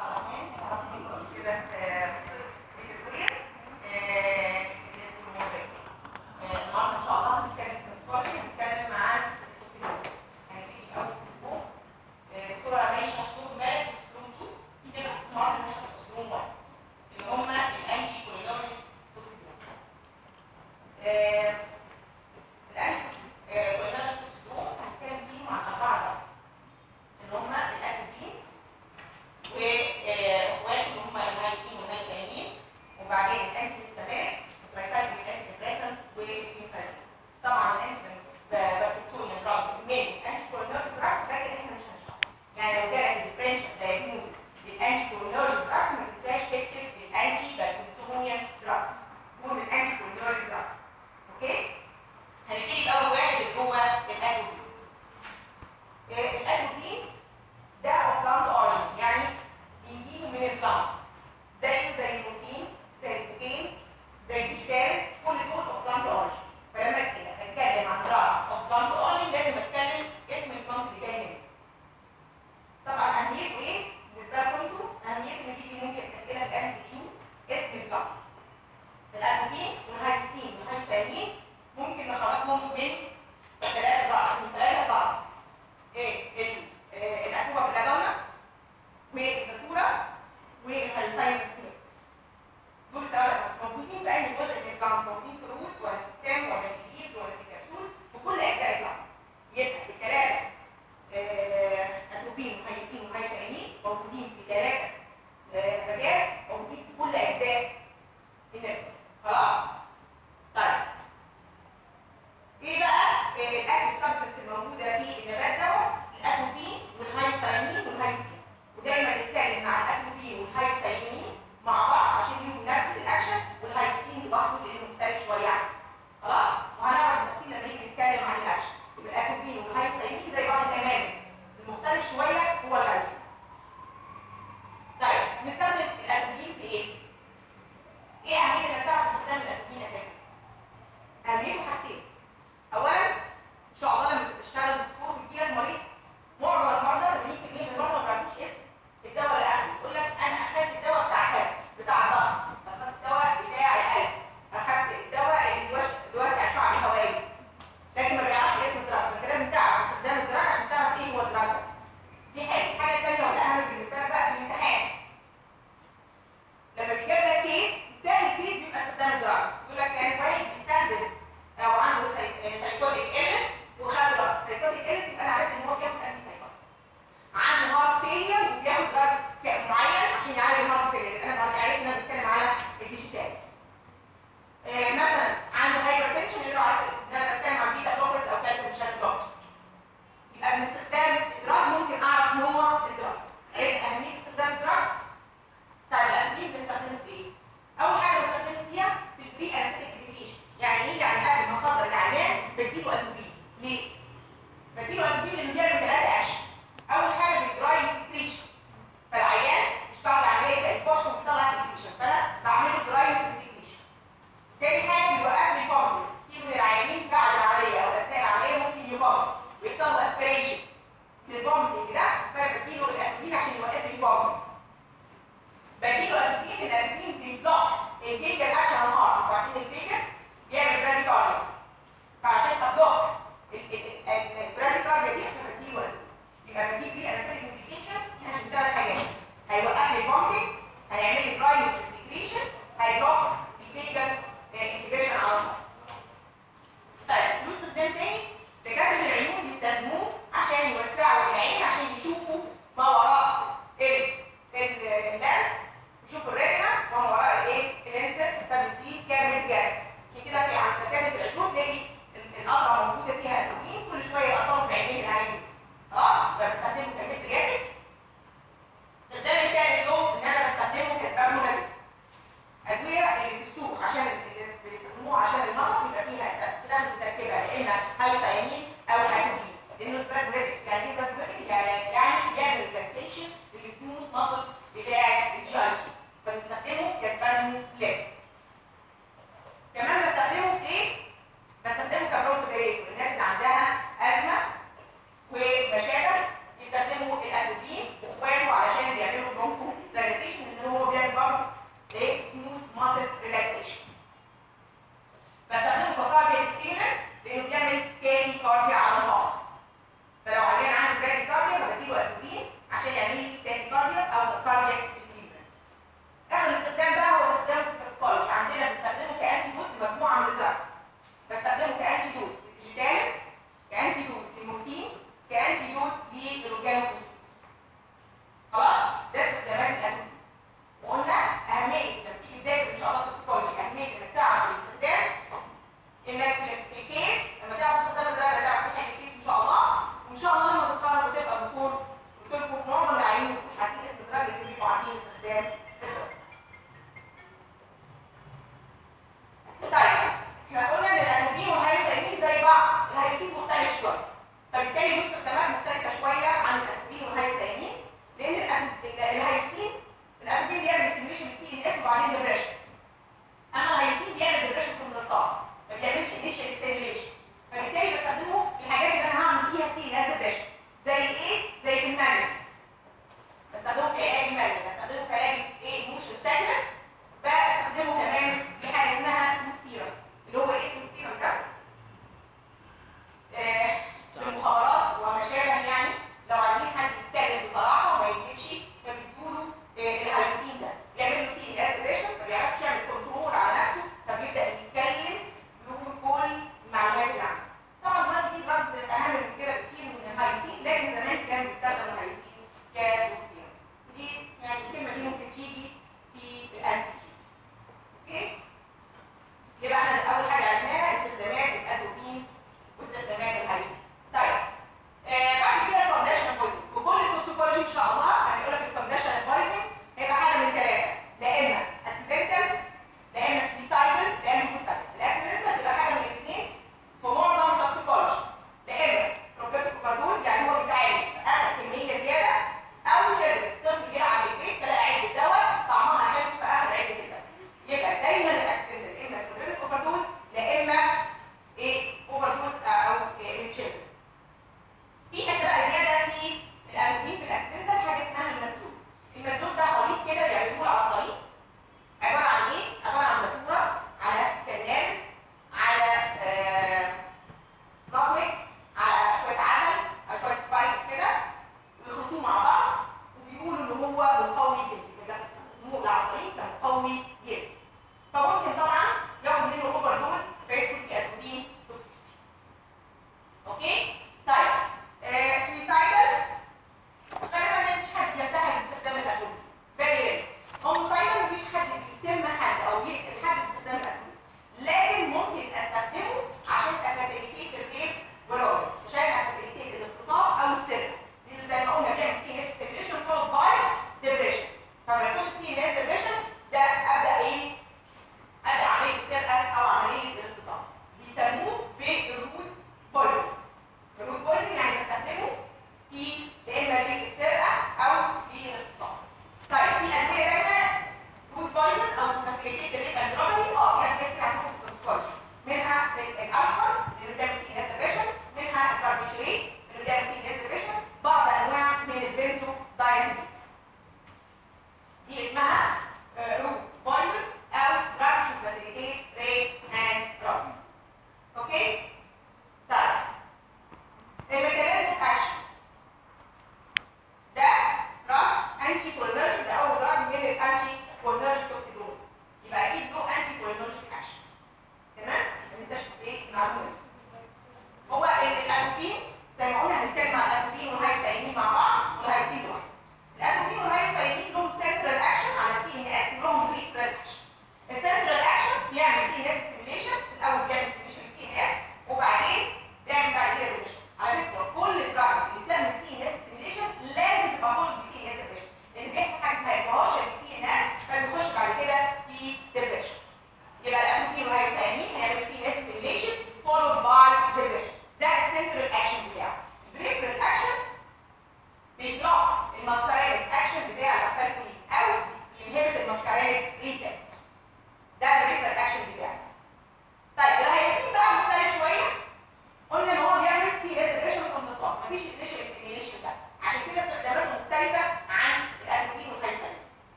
استخدام الكائن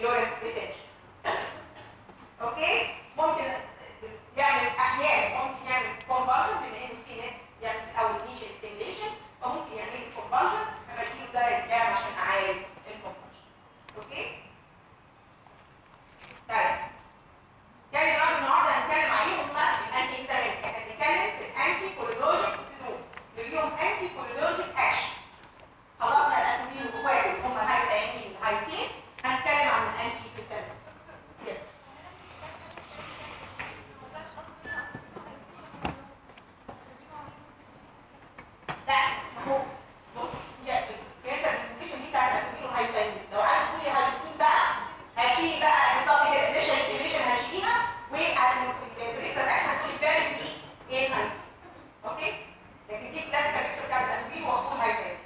اليورين ريتنشن اوكي ممكن يعمل احيانا ممكن يعمل كونفرجن بما انه سي اس يعمل في الاول انيشال ستيميليشن فممكن يعمل لي كونفرجن فبديله ده اسباب عشان اعالج الكونفرجن اوكي طيب تاني نوع النهارده هنتكلم عليهم هما الانتي هيستامين احنا بنتكلم في الانتي كولينرجيك سيندروم اللي ليهم انتي كولينرجيك اكشن خلصنا الاتومين واخواته اللي هم الهايسيامين والهايسين هنتكلم عن الانتي هيستامين يس لا ما هو بص دي كانت البرزنتيشن دي بتاعت الاتومين والهايسيامين لو عايز تقولي هايسين بقى هتشيلي بقى بالظبط كده الانيشال ستيميشن هتشيليها والبريفرال اكشن هتقولي فيري دي ايه الهايسين اوكي لكن دي كلاسيكال بيكتشر بتاعت الاتومين واخوهم هايسيامين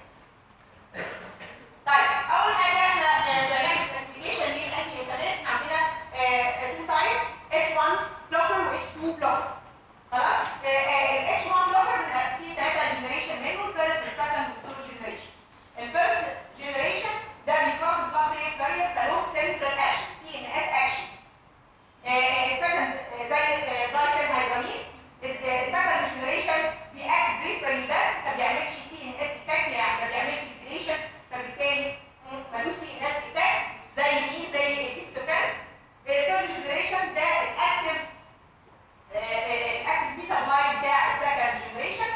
طيب اول حاجه احنا آه، بنعمل كلاسيفيكيشن للانتي هيستامين عندنا تو تايبس H1 بلوكر و H2 بلوكر خلاص ال H1 بلوكر بيبقى فيه ثلاثه جنريشن منه الفيرست والسكند والثيرد جنريشن الفيرست جنريشن ده بيكروس البلاد برين بارير بلوه سنترال اكشن سي ان اس اكشن السكند زي دايكل هيدرامين السكند جنريشن بيأكت بريفرالي بس ما بيعملش سي ان اس افكت يعني ما بيعملش سيليشن فبالتالي ملوش سي ان اس افكت زي مين زي الكتوفان الثيرد جنريشن ده الاكتف الاكتف بيتا بلايت بتاع السكند جنريشن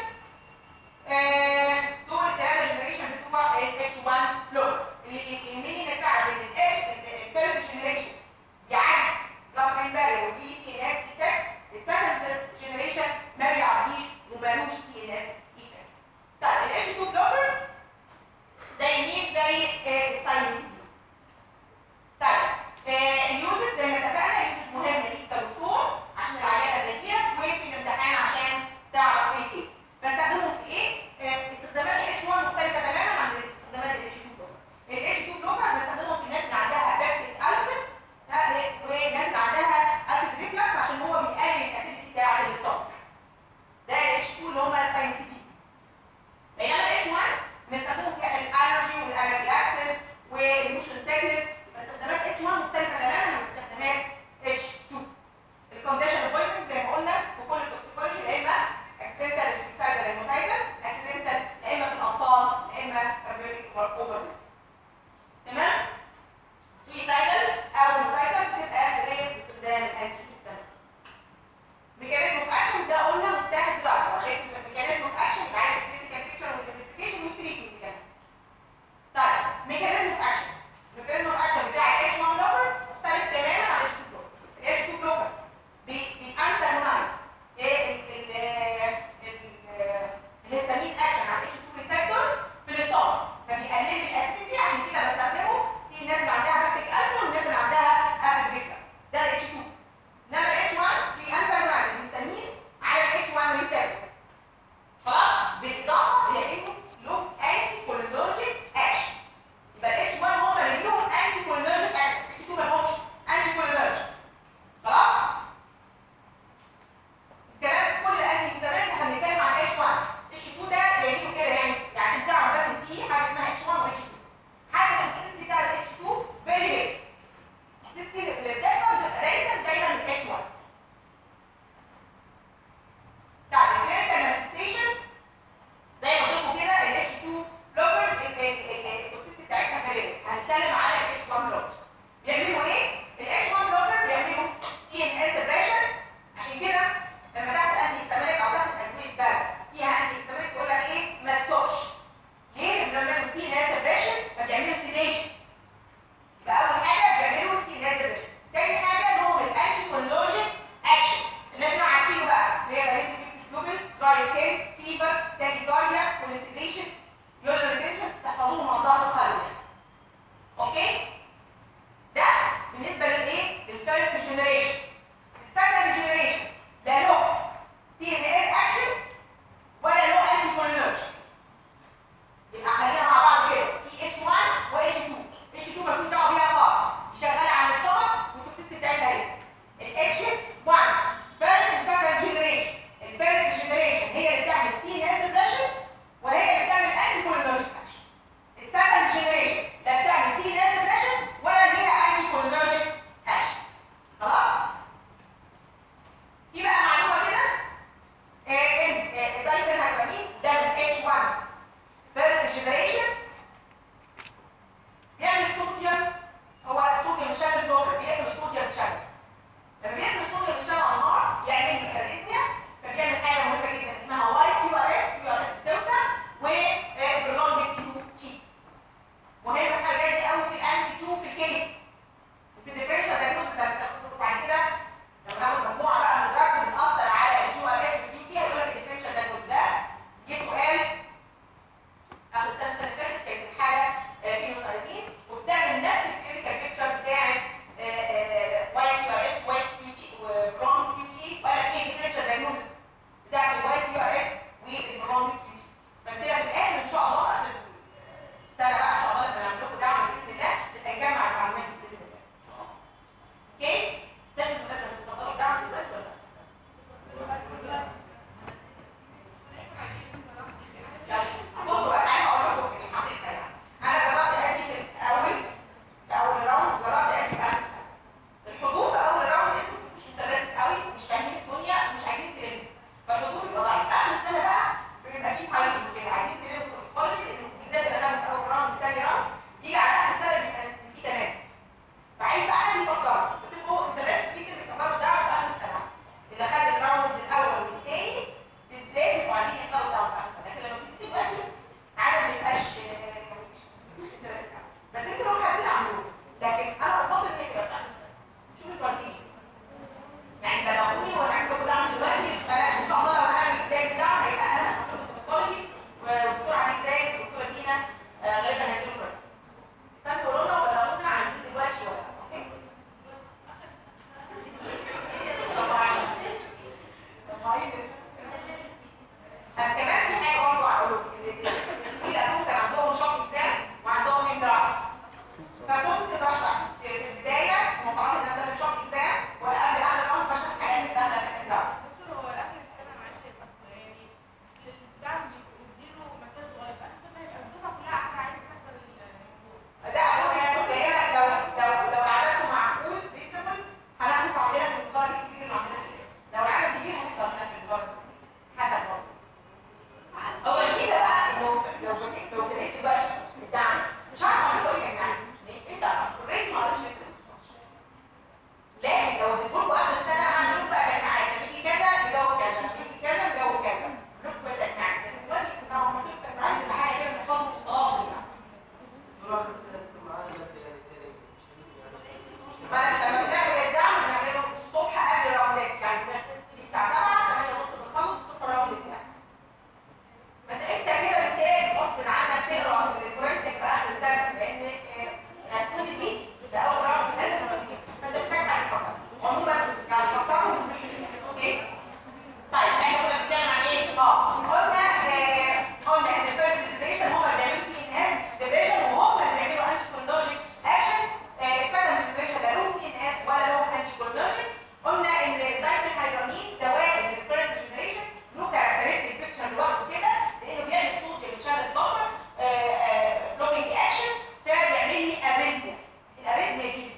دول الثلاثه جنريشن بتوع ال H1 بلوك اللي يهمني انك تعرف ان الفيرست جنريشن بيعدي بلاد برين بارير وبي سي ان اس افكتس السكند جنريشن ما بيعديش ومالوش سي ان اس افكتس طيب ال H2 بلوكرز زي مين زي السايلنت طيب آه، اليوزز زي ما اتفقنا اليوزز مهم ليك كدكتور عشان العيانه اللي تجيلك وفي الامتحان عشان تعرف ايه الكيس بستخدمهم في ايه؟ آه، استخدامات ال H1 مختلفه تماما عن استخدامات ال H2 بلوكر ال H2 بلوكر بستخدمهم في الناس اللي عندها بيبتيك ألسر والناس اللي عندها اسيد ريفلكس عشان هو بيقلل الاسيديتي بتاعه الاستومك ده ال H2 اللي هم الساينتيتيك بينما ال H1 بنستخدمه في الالرجي والالرجي اكسس والموشن سيكنس استخدامات H1 مختلفة تماما عن استخدامات H2 الكونديشن بوينتنج زي ما قلنا في كل التوكسيكولوجي يا اما اكسيدنتال سويسايدال هيموسايدال اكسيدنتال يا اما في الاطفال يا اما تربيتك اوفر تمام سويسايدال او هيموسايدال بتبقى غير باستخدام الانتي هيستامين ميكانيزم اوف اكشن ده قلنا مفتاح الدراج وعرفت ميكانيزم اوف اكشن يبقى عارف الكريتيكال بيكتشر والانفستيجيشن والتريتمنت كمان طيب ميكانيزم اوف اكشن الميكانيزم اوف اكشن بتاع ال H1 بلوكر مختلف تماما عن ال H2 بلوكر ال H2 بلوكر بيانتاجونايز الهستامين اكشن على ال H2 ريسبتور في الاستومك فبيقلل الاسيديتي عشان كده بستخدمه في الناس اللي عندها بيبتيك ألسر والناس اللي عندها اسيد ريفلكس ده ال H2 انما ال H1 بيانتاجونايز الهستامين على ال H1 ريسبتور خلاص بالاضافه الى انه له انتي كولينرجيك اكشن يبقى اتش 1 هم اللي ليهم انتي كولينرجيك اكشن اتش 2 ما لهمش انتي كولينرجيك خلاص الكلام في كل الانتي هيستامين احنا بنتكلم عن اتش 1 اتش 2 ده جايبينه كده يعني عشان تعرف بس ان في حاجه اسمها اتش 1 واتش 2 حاجه التوكسيستي بتاع الاتش 2 فيري رير التوكسيستي اللي بتحصل بتبقى دايما دايما من اتش 1 طيب الكلينيكال مانيفستيشن زي ما قلت لكم كده ال H2 بلوكرز التوكسيستي بتاعتها غالبا هنتكلم على ال H1 بلوكرز بيعملوا ايه؟ ال H1 بلوكر بيعملوا سي ان اس ديبريشن عشان كده لما تاخد انتي هيستامينيك او تاخد ادويه برد فيها انتي هيستامينيك يقول لك ايه؟ ما تسوقش ليه؟ لما بيعملوا سي ان اس ديبريشن فبيعملوا سيديشن يبقى اول حاجه بيعملوا سي ان اس ديبريشن تاني حاجه لهم الانتي كولوجيك اكشن اللي احنا عارفينه بقى اللي هي دايركت جلوبال دراي سكين فيبر تاكيكارديا كونستيبيشن يولر ريتنشن تحفظوهم عن ظهر القلب يعني. اوكي ده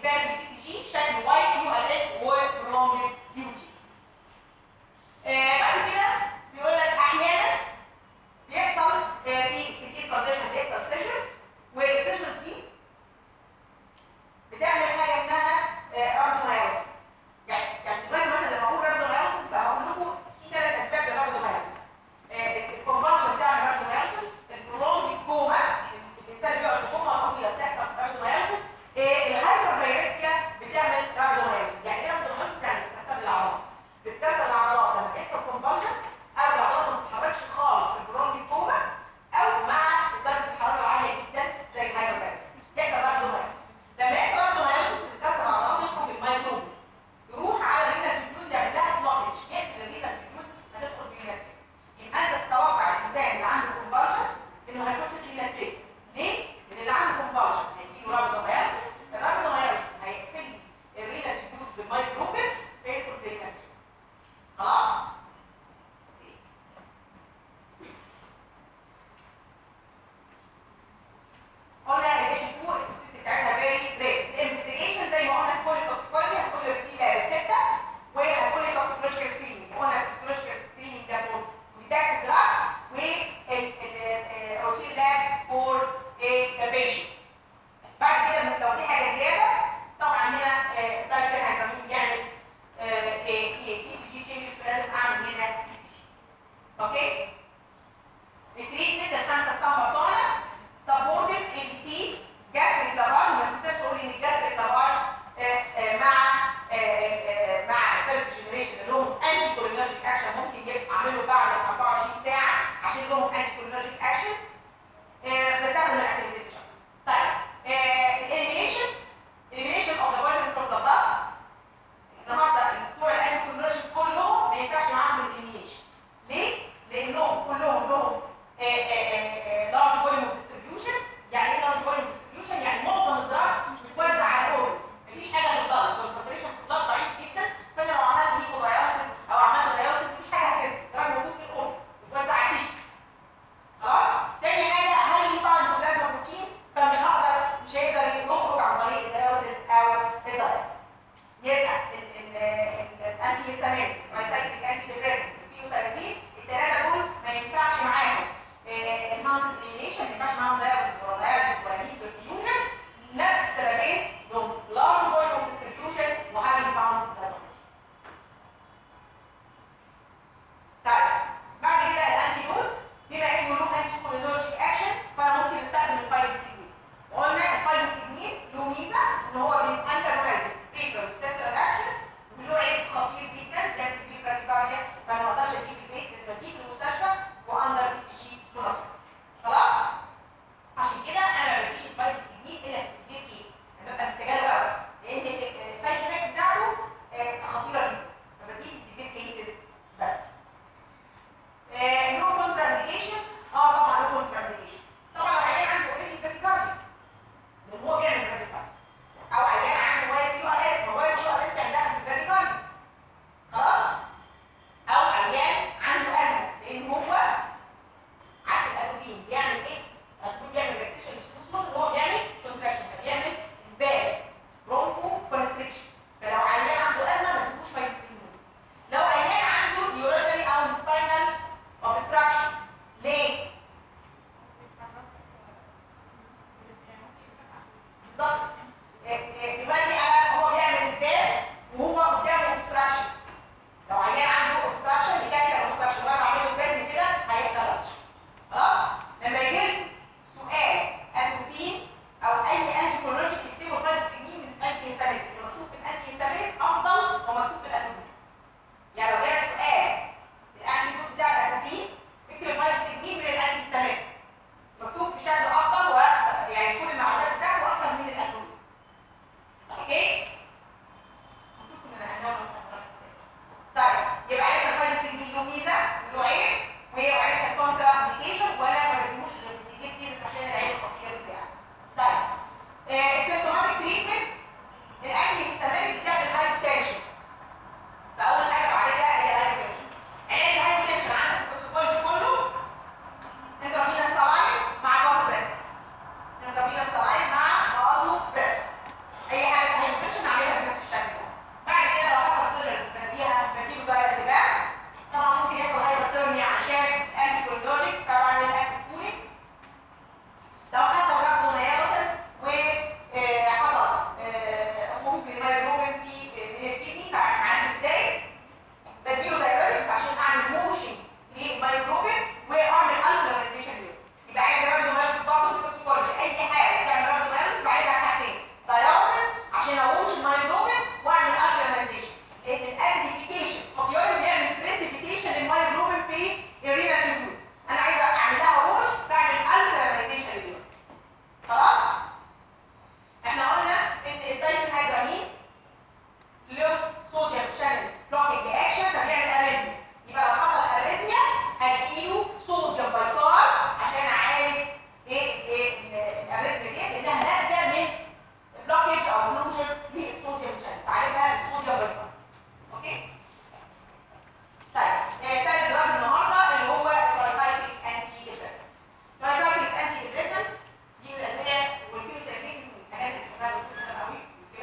بتبان في الاي سي جي شكل واي كيو ال اس وبرولونج كيو تي بعد كده بيقول لك احيانا بيحصل آه، في ستيل كونديشن بيحصل سيجرز والسيجرز دي بتعمل حاجه اسمها رابدومايوسيس يعني يعني دلوقتي مثلا لما اقول رابدومايوسيس يبقى هقول لكم في ثلاث اسباب للرابدومايوسيس الكونفرجن بتاع الرابدومايوسيس البرولونج كوما الانسان بيقعد في كوما طويله بتحصل رابدومايوسيس الهايبربايركسيا بتعمل رابدومايوسيس يعني ايه رابدومايوسيس يعني بتكسر العضلات بتكسر العضلات لما بيحصل كونفرجن او العضلات ما بتتحركش خالص في البرولونج كوما او مع درجه الحراره العاليه جدا زي الهايبربايركسيا بيحصل رابدومايوسيس لما يحصل رابدومايوسيس بتتكسر العضلات يخرج عشان اقومش المايجلوبين واعمل الكالينايزيشن لان الاسيديفيكيشن اوف يورين بيعمل بريسيبيتيشن للمايجلوبين في الرينا تيوبز انا عايزه اعمل لها ووش بعمل الكالينايزيشن لليورين خلاص احنا قلنا ان الدايتنهيدرامين له صوديوم شانل بلوكينج اكشن فبيعمل اريزميا يبقى لو حصل اريزميا هديله صوديوم بايكار عشان اعالج ايه ايه الاريزميا دي لانها ناتجه من بلوكيج او بلوجن للصوديوم شانل فعالجها بالصوديوم بايكار اوكي طيب آه، تالت دراج النهارده اللي هو ترايسايكليك انتي ديبريسنت ترايسايكليك انتي ديبريسنت دي من الادويه والفيروسيرين من الحاجات اللي بتحبها والفيروسيرين قوي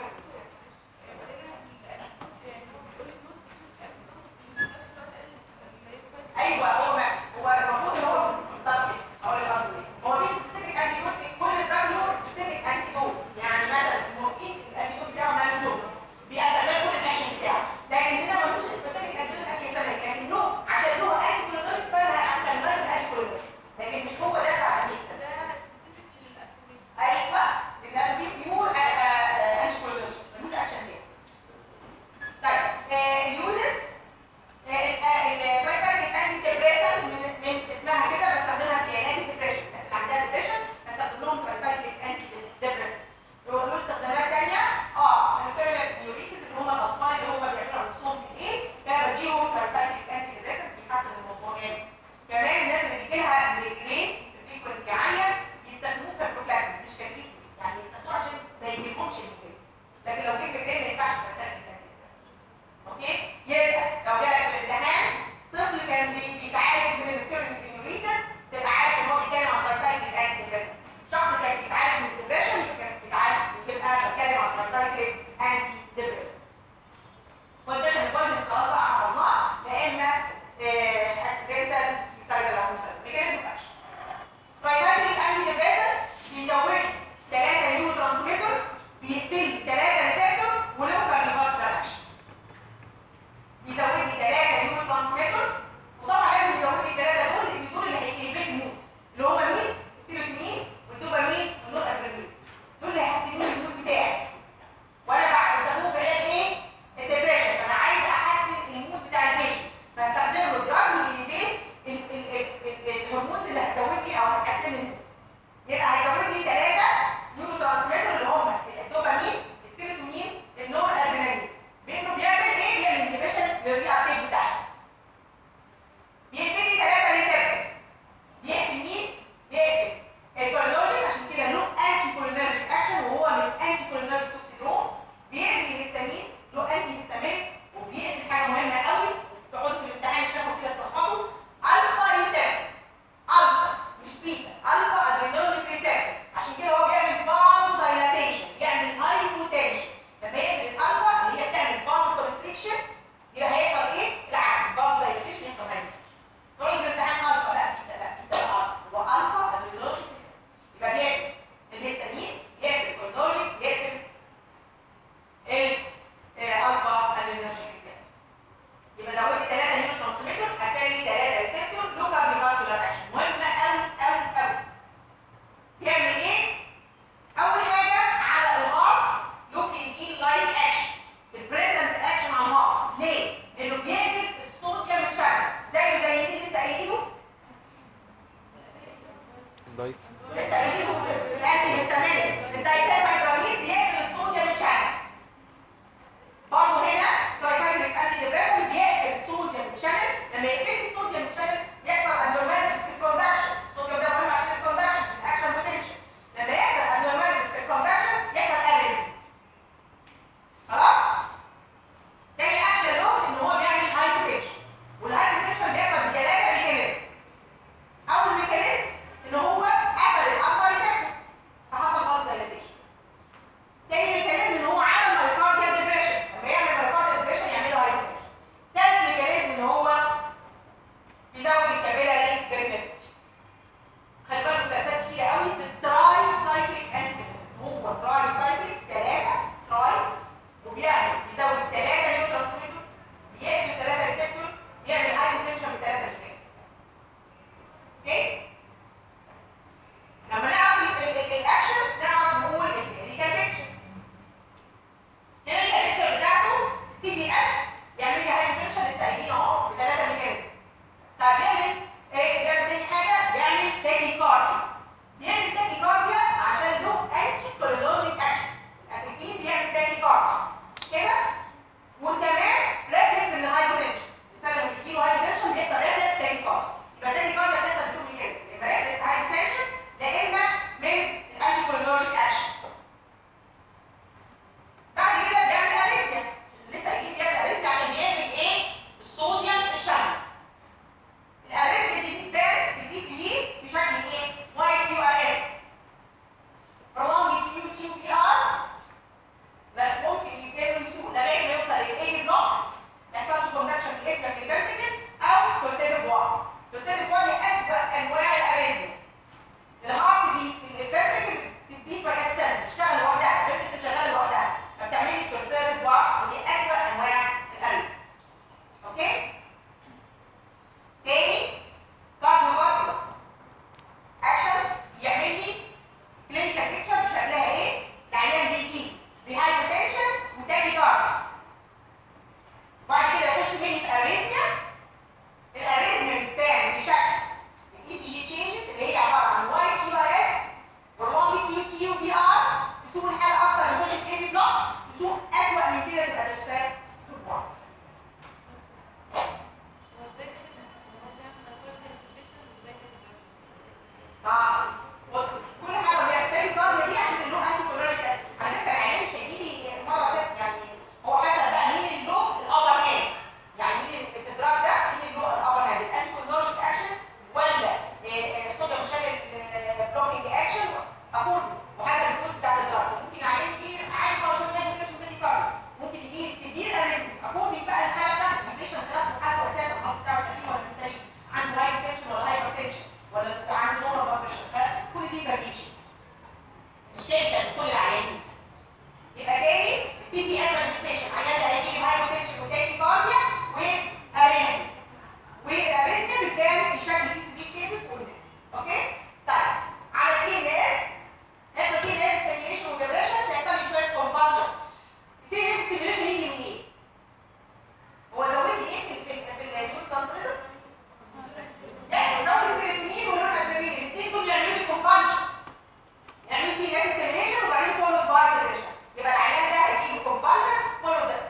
ايوه هو ما هو المفروض ان هو بالظبط كده هقول لك قصدي ايه هو في سبيسيفيك انتي دوت كل دراج له سبيسيفيك انتي دوت يعني مثلا المورفين الانتي دوت بتاعه مالوزوم بيأدي بس كل الاكشن بتاعه لكن هنا ملوش سبيسيفيك انتي دوت انتي هيستامينيك لكن له عشان له انتي كولينرجيك فانا هعمل مثلا انتي كولينرجيك لكن مش هو ده بتاع الانتي هيستامينيك ايوه الادويه بيور انتي كولينرجيك ملوش اكشن ليه طيب اليوزز الترايسايكليك انتي ديبريسنت من, من اسمها كده بستخدمها في علاج الدبريشن الناس اللي عندها ديبريشن بستخدم لهم ترايسايكليك انتي ديبريسنت له استخدامات ثانيه اه الكيرنت نيوريسيس اللي هم الاطفال اللي هم بيعملوا نفسهم بالليل بديهم ترايسايكليك انتي ديبريسنت بيحسن الموضوع جامد كمان الناس اللي بيجي لها ميجرين بفريكونسي عاليه يستخدموه كبروفلاكسس مش كتريتمنت يعني يستخدموه عشان ما يجيلهمش الميجرين لكن لو جه ميجرين ما ينفعش ترايسايكليك انتي ديبريسنت اوكي يبقى لو جالك في الامتحان طفل كان بي- بيتعالج من الكيرنت نيوريسيس تبقى عارف ان هو بيتكلم عن ترايسايكليك انتي ديبريسنت شخص كان بيتعالج من الدبريشن يبقى كان بيتعالج يبقى بتكلم عن ترايسايكليك انتي ديبريسنت والدبريشن البوينت خلاص بقى حفظناها لا اما اكسيدنتال سويسايدال او ميكانيزم اكشن ترايسايكليك انتي ديبريسنت بيزود 3 نيورو ترانسميتر بيقفل 3 ريسبتور وله كارديوفاسكولار اكشن يزود لي 3 نيورو ترانسميتر وطبعا لازم يزود لي الثلاثه دول لان دول اللي هيقلبوا المود اللي هم مين؟ السيروتونين والدوبامين والنور ادرينالين دول اللي هيحسنوا لي المود بتاعي وانا بعد بستخدمهم سي بي اس مانيفستيشن عيان ده هيجي هايبوتنشن وتاكي كارديا واريزمي والاريزميا بتبان في شكل اي سي جي تشينجز قلنا اوكي طيب على سي ان اس يحصل سي ان اس ستيميوليشن وديبريشن بيحصل لي شويه كومبالجن السي ان اس ستيميوليشن يجي من ايه؟ هو زودت ايه في في في النيورو ترانسميتر؟ يس زود السيروتونين والنورادرينالين الاثنين دول يعملوا لي كومبالجن يعملوا سي ان اس ستيميوليشن وبعدين فولو باي ديبريشن يبقى العيان ده هيجي كومبالجن فولو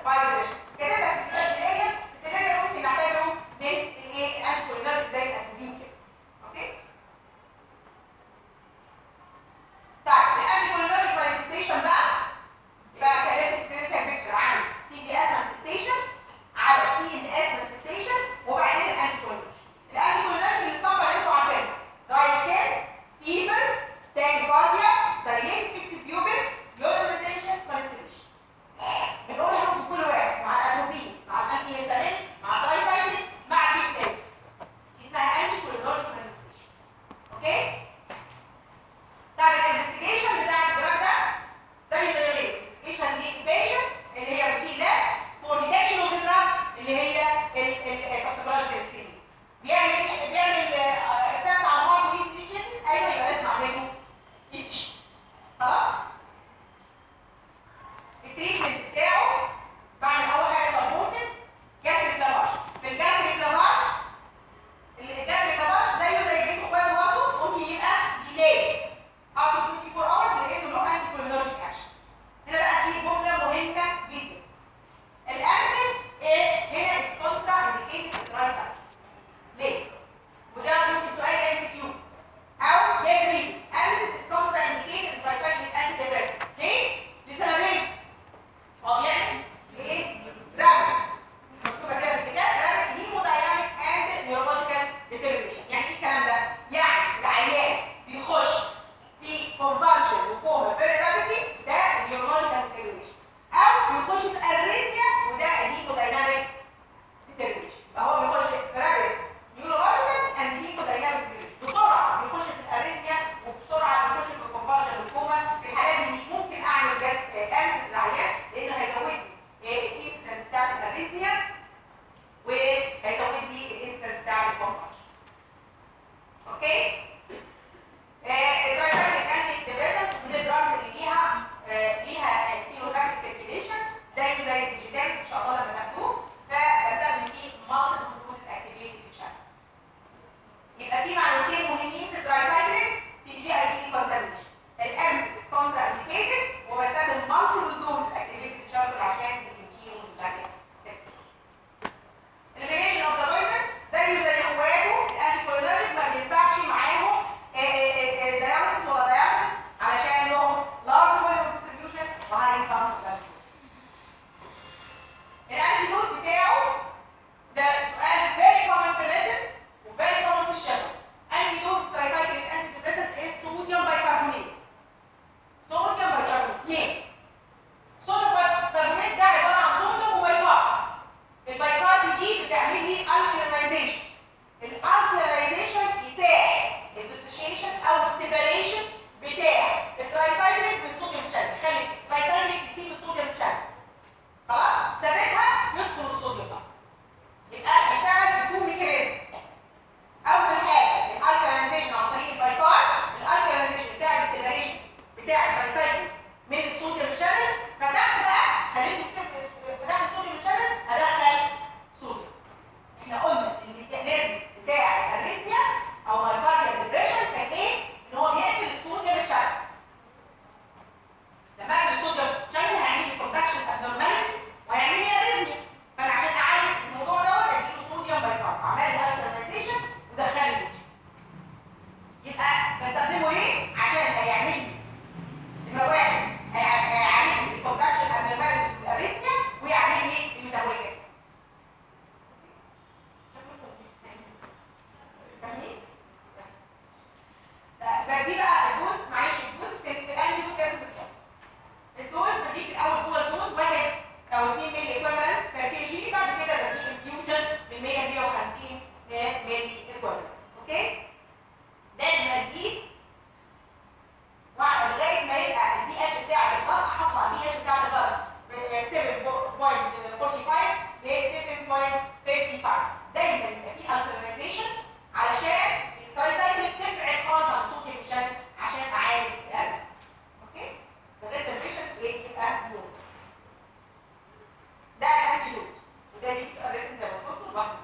انتيدوت وده بيجي الريتم زي ما قلت لوحده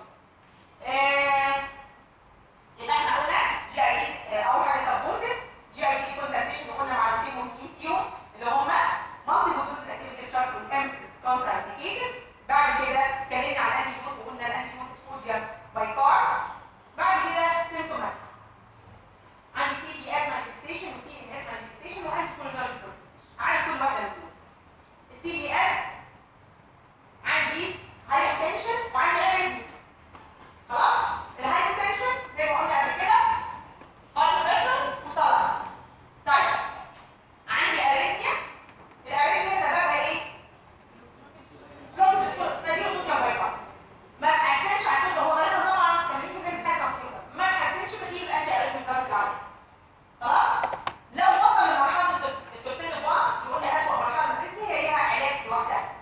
آه، يبقى احنا قلنا جي اي دي اول حاجه سبورتد جي اي دي كونتاميشن قلنا معلومتين مهمين فيهم اللي هم مالتي بوتوس اكتيفيتي شارب والامسيس كونترا انديكيتد بعد كده اتكلمنا على الانتي دوت وقلنا الانتي دوت صوديوم بايكار بعد كده سيمتومات عندي سي بي اس مانيفستيشن وسي ام اس مانيفستيشن وانتي كولينرجيك مانيفستيشن عارف كل واحده من دول السي بي اس عندي هايبرتنشن وعندي اريزمي خلاص الهايبرتنشن زي ما قلنا قبل كده هارت بريشر وصلاه طيب عندي اريزميا الاريزميا سببها ايه؟ بلوكج فدي صوت بايكار ما تحسنش على الصوت هو غالبا طبعا 80% بتحسن على الصوت ما تحسنش بديل الانتي اريزميك دراجز العاديه خلاص لو وصل لمرحله التوسين البعض يقول لي اسوء مرحله من الاريزميا هي ليها علاج لوحدها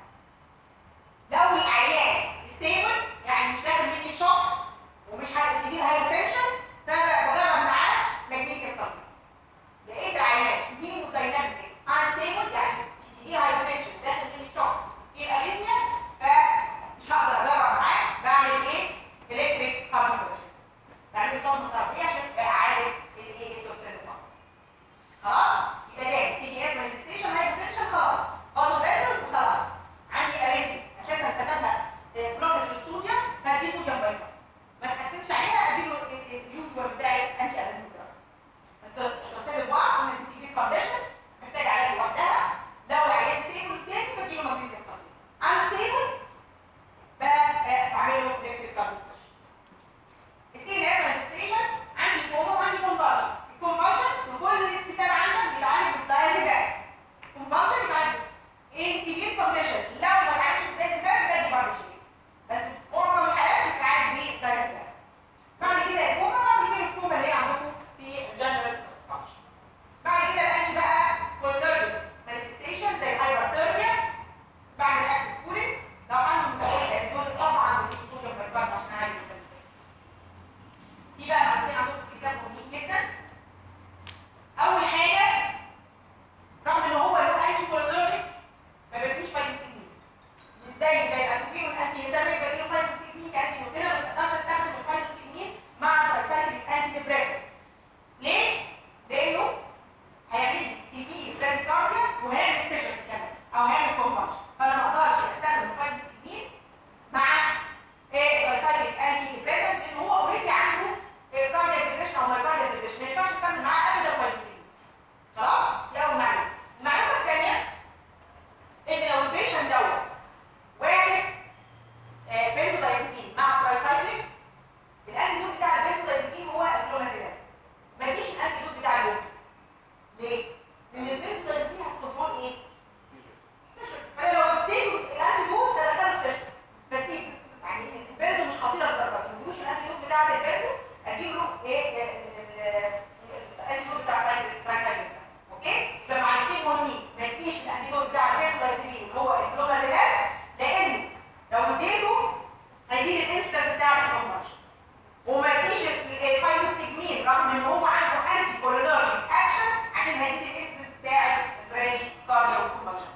لو العيان ستيبل يعني مش داخل مني في شوك ومش هيدي هايبرتنشن فبجرب معاه مغنيسيوم صلب لقيت العيان هيمودايناميك انا ستيبل يعني بي هايبرتنشن داخل مني في شوك في اريزميا فمش هقدر اجرب معاه بعمل ايه؟ الكتريك كاربوفيرجن بعمل صدمه كهربائيه عشان اعالج الايه التوكسين خلاص يبقى ده سي دي اس مانيفستيشن هايبرتنشن خلاص فازو بريشر وصلاه عندي اريزمي اساسا سببها بلوكج للصوديوم فدي صوديوم بايبر ما تحسنش عليها اديله اليوجوال بتاعي انتي اريزميك دراجز التوصيل البعض من السي دي كونديشن محتاج علاج لوحدها لو العيان ستيبل تاني بديله مغنيسيوم صليب انا ستيبل بعمل له الكتريك كاربوفيرجن السي ان اس مانيفستيشن عندي كوما وعندي كونفالجن الكونفالجن في كل الكتاب عندك بيتعالج بالدايزيبام الكونفالجن بيتعالج ان سيفير كونديشن لو ما اتعالجش بالدايزيبام بدي باربيتشيت بس معظم الحالات بتتعالج بالدايزيبام بعد كده الكوما بعمل كده الكوما اللي هي عندكم في الجنرال اكسبانشن بعد كده الانتي بقى كولينرجيك مانيفستيشن زي الهايبرثيرميا بعمل اكتف كولينج لو عنده متعالج اسيدوز طبعا بدي صوديوم بيكربونات عشان اعالج الفيروس في بقى معلومتين عندكم في الكتاب مهمين جدا اول حاجه رغم ان هو له انتي كولينرجيك ما بدوش فايزستيمين ازاي زي الاتروبين والانتي هيستاميك بديله فايزستيمين كانتي نوتيلا ما تقدرش استخدم الفايزستيمين مع الترايسايكليك انتي ديبريسنت ليه؟ لانه هيعمل لي سيفير براديكارديا وهيعمل سيشنز كمان او هيعمل كونفرجن فانا ما اقدرش استخدم الفايزستيمين مع الترايسايكليك انتي ديبريسنت لان هو اوريدي عنده كاردياك ديبريشن او مايكاردياك ديبريشن ما ينفعش استخدم معاه ابدا فايزستيمين خلاص؟ دي اول معلومه المعلومه الثانيه ان لو البيشنت دوت واخد بنزودايزيبين مع ترايسايكليك الانتيدوت بتاع البنزودايزيبين هو الفلومازيلان ما تجيش الانتيدوت بتاع البنزو ليه؟ لان البنزودايزيبين هتكنترول ايه؟ سيشنز فانا لو اديته الانتيدوت هدخله سيشنز بسيب يعني البنزو مش خطيره للدرجه ما تديلوش الانتيدوت بتاع البنزو اديله ايه الانتيدوت بتاع الترايسايكليك بس اوكي؟ يبقى معلومتين مهمين ما تديش الانتيدوت بتاع البنزودايزيبين اللي هو الفلومازيلان لان لو اديته هيزيد الانستنس بتاع الكونفرجن وما تديش الفايزوستيجمين رغم ان هو عنده انتي كولينرجيك اكشن عشان هيزيد الانستنس بتاع البريدي كارديو والكونفرجن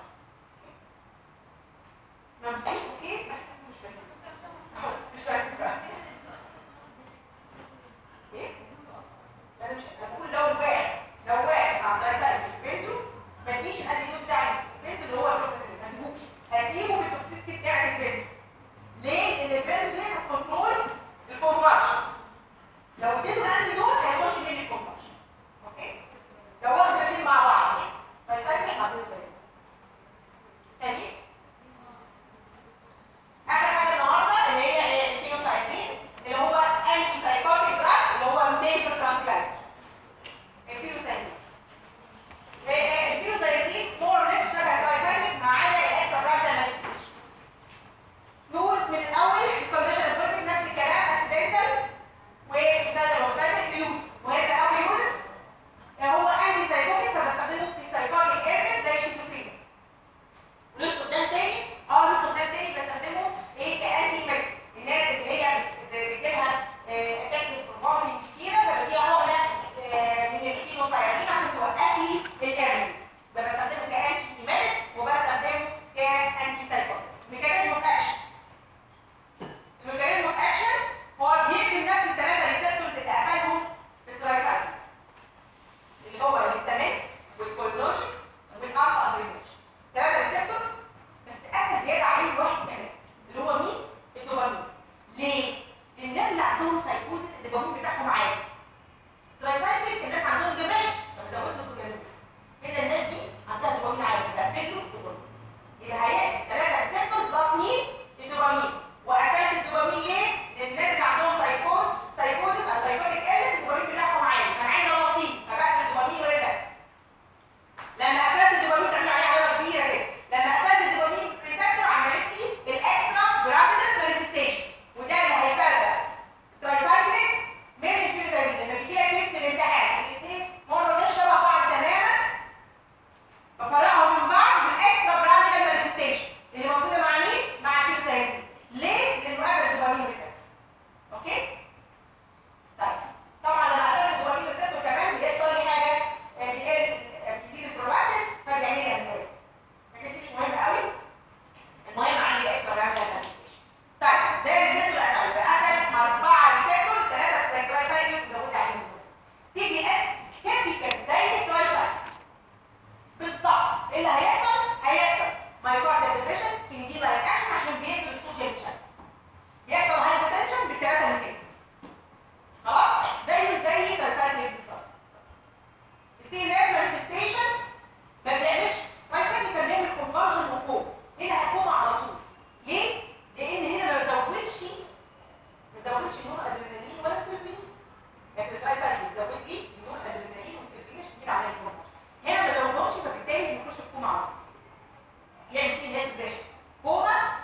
ما بديش اوكي بس أنت مش فاهم مش فاهم ايه؟ لا انا مش أنا بقول لو واحد لو واحد مع ترايسايكل بنزو ما تديش الانتيدوت بتاع البنزو اللي هو الفلوكسين ما تديهوش هسيبه بالتوكسيستي بتاعت البنزو ليه؟ لان البنزو دي هتكنترول الكونفرجن لو اديته انتيدوت هيخش مني الكونفرجن اوكي؟ لو واخد الاثنين مع بعض يعني ترايسايكل هتدوس بس تاني اخر حاجه النهارده اللي هي الفينوسايزين اللي هو انتي سايكوتيك دراج اللي هو ميجر ترانكلايزر الفينوسايزين الفينوسايزين مور ليس شبه الترايسايكلين ما عدا الاكسترا برايدال مانيفستيشن نقول من الاول الكونديشن البروتين نفس الكلام اكسيدنتال وسوسايدال ان دي لايك اكشن عشان بيقفل الصوديوم شانلز بيحصل هايبوتنشن بالثلاثه ميكانيزمز خلاص زي زي ترايسايكليك بالظبط السي ان اس مانيفستيشن ما بيعملش ترايسايكليك كان بيعمل كونفرجن وكوم هنا هكومه على طول ليه؟ لان هنا ما بزودش ما بزودش نور ادرينالين ولا سيرفين لكن الترايسايكليك بتزود ايه؟ نور ادرينالين وسيرفين عشان كده عمل الكونفرجن هنا ما بزودهمش فبالتالي بيخش في كومه على طول يعمل سي ان اس بريشر كوما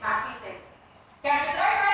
مع الفيل سيزون كان في الدراي